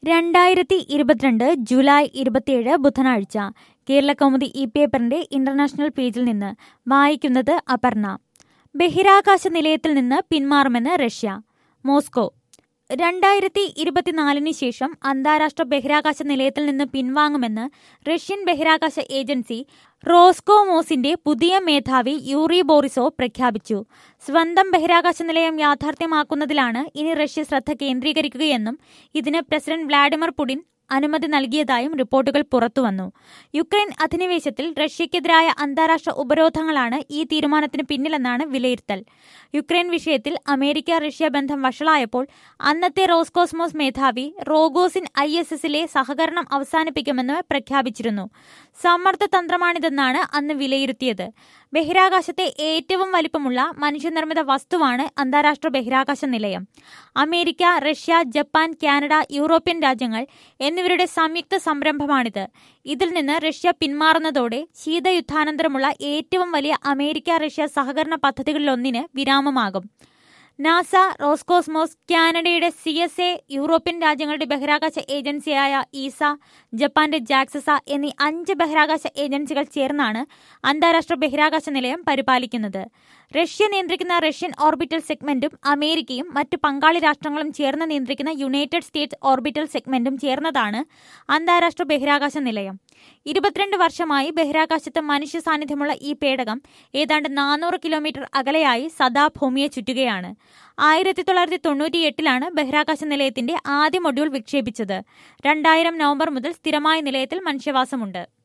രണ്ടായിരത്തി ഇരുപത്തിരണ്ട് ജൂലൈ ഇരുപത്തിയേഴ് ബുധനാഴ്ച കേരളകൗമുദി ഈ പേപ്പറിന്റെ ഇന്റർനാഷണൽ പേജിൽ നിന്ന് വായിക്കുന്നത് അപർണ ബഹിരാകാശ നിലയത്തിൽ നിന്ന് പിന്മാറുമെന്ന് റഷ്യ മോസ്കോ രണ്ടായിരത്തി ഇരുപത്തിനാലിന് ശേഷം അന്താരാഷ്ട്ര ബഹിരാകാശ നിലയത്തിൽ നിന്ന് പിൻവാങ്ങുമെന്ന് റഷ്യൻ ബഹിരാകാശ ഏജൻസി റോസ്കോമോസിന്റെ പുതിയ മേധാവി യൂറി ബോറിസോ പ്രഖ്യാപിച്ചു സ്വന്തം ബഹിരാകാശ നിലയം യാഥാർത്ഥ്യമാക്കുന്നതിലാണ് ഇനി റഷ്യ ശ്രദ്ധ കേന്ദ്രീകരിക്കുകയെന്നും ഇതിന് പ്രസിഡന്റ് വ്ളാഡിമിർ പുടിൻ അനുമതി നൽകിയതായും റിപ്പോർട്ടുകൾ പുറത്തുവന്നു യുക്രൈൻ അധിനിവേശത്തിൽ റഷ്യക്കെതിരായ അന്താരാഷ്ട്ര ഉപരോധങ്ങളാണ് ഈ തീരുമാനത്തിന് പിന്നിലെന്നാണ് വിലയിരുത്തൽ യുക്രൈൻ വിഷയത്തിൽ അമേരിക്ക റഷ്യ ബന്ധം വഷളായപ്പോൾ അന്നത്തെ റോസ്കോസ്മോസ് മേധാവി റോഗോസിൻ ഐ എസ് എസിലെ സഹകരണം അവസാനിപ്പിക്കുമെന്ന് പ്രഖ്യാപിച്ചിരുന്നു സമ്മർദ്ദ തന്ത്രമാണിതെന്നാണ് അന്ന് വിലയിരുത്തിയത് ബഹിരാകാശത്തെ ഏറ്റവും വലിപ്പമുള്ള മനുഷ്യനിർമ്മിത വസ്തുവാണ് അന്താരാഷ്ട്ര ബഹിരാകാശ നിലയം America Russia Japan Canada European രാജ്യങ്ങൾ എന്നിവരുടെ സംയുക്ത സംരംഭമാണിത് ഇതിൽ നിന്ന് റഷ്യ പിന്മാറുന്നതോടെ ശീതയുദ്ധാനന്തരമുള്ള ഏറ്റവും വലിയ അമേരിക്ക റഷ്യ സഹകരണ പദ്ധതികളിലൊന്നിന് വിരാമമാകും നാസ റോസ്കോസ്മോസ് കാനഡയുടെ സി എസ് എ യൂറോപ്യൻ രാജ്യങ്ങളുടെ ബഹിരാകാശ ഏജൻസിയായ ഈസ ജപ്പാന്റെ ജാക്സസ എന്നീ അഞ്ച് ബഹിരാകാശ ഏജൻസികൾ ചേർന്നാണ് അന്താരാഷ്ട്ര ബഹിരാകാശ നിലയം പരിപാലിക്കുന്നത് റഷ്യ നിയന്ത്രിക്കുന്ന റഷ്യൻ ഓർബിറ്റൽ സെഗ്മെന്റും അമേരിക്കയും മറ്റ് പങ്കാളി രാഷ്ട്രങ്ങളും ചേർന്ന് നിയന്ത്രിക്കുന്ന യുണൈറ്റഡ് സ്റ്റേറ്റ്സ് ഓർബിറ്റൽ സെഗ്മെന്റും ചേർന്നതാണ് അന്താരാഷ്ട്ര ബഹിരാകാശ നിലയം ഇരുപത്തിരണ്ട് വർഷമായി ബഹിരാകാശത്ത് മനുഷ്യ സാന്നിധ്യമുള്ള ഈ പേടകം ഏതാണ്ട് നാനൂറ് കിലോമീറ്റർ അകലെയായി സദാ ഭൂമിയെ ചുറ്റുകയാണ് ആയിരത്തി തൊള്ളായിരത്തി തൊണ്ണൂറ്റി എട്ടിലാണ് ബഹിരാകാശ നിലയത്തിന്റെ ആദ്യ മൊഡ്യൂൾ വിക്ഷേപിച്ചത് രണ്ടായിരം നവംബർ മുതൽ സ്ഥിരമായ നിലയത്തിൽ മനുഷ്യവാസമുണ്ട്